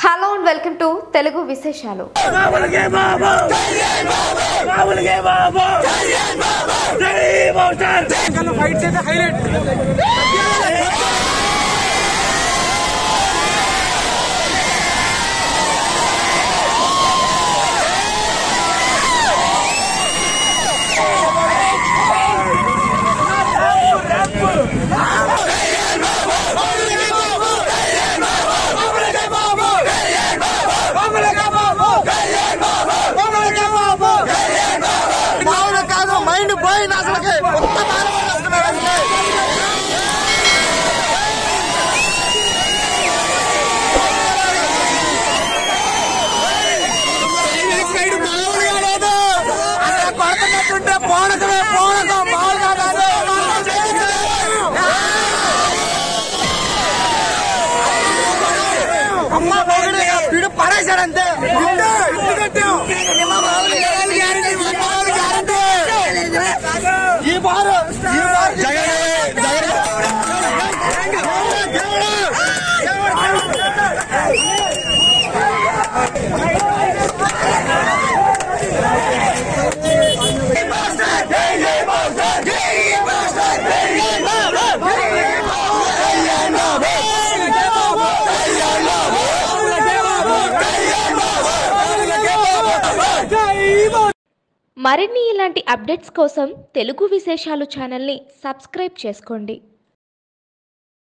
Hello and welcome to Telugu విశేషాలు రావులకే బాబు రావులకే బాబు జై మోటార్ ఫైట్స్ అయితే హైలైట్ కాదు మైండ్ పోయింది అసలుకి మొత్తం బాధపడేస్తున్నారు అంతే. సైడ్ మామూలుగా లేదు అక్కడ కొడుతున్నట్టుంటే పోనకమే పోనకం మామూలుగా కాదు అమ్మ మొగుడు పిడు పడేశాడంతే ఇట్టు, ఇట్టు కట్టాం. మా మామూలుగా లేదు, గ్యారెంటీ, మా మామూలు గ్యారెంటీ. ఈ బారు ఈ బారు జగన్ జగన్ మరిన్ని ఇలాంటి అప్డేట్స్ కోసం తెలుగు విశేషాలు ఛానల్ని సబ్స్క్రైబ్ చేసుకోండి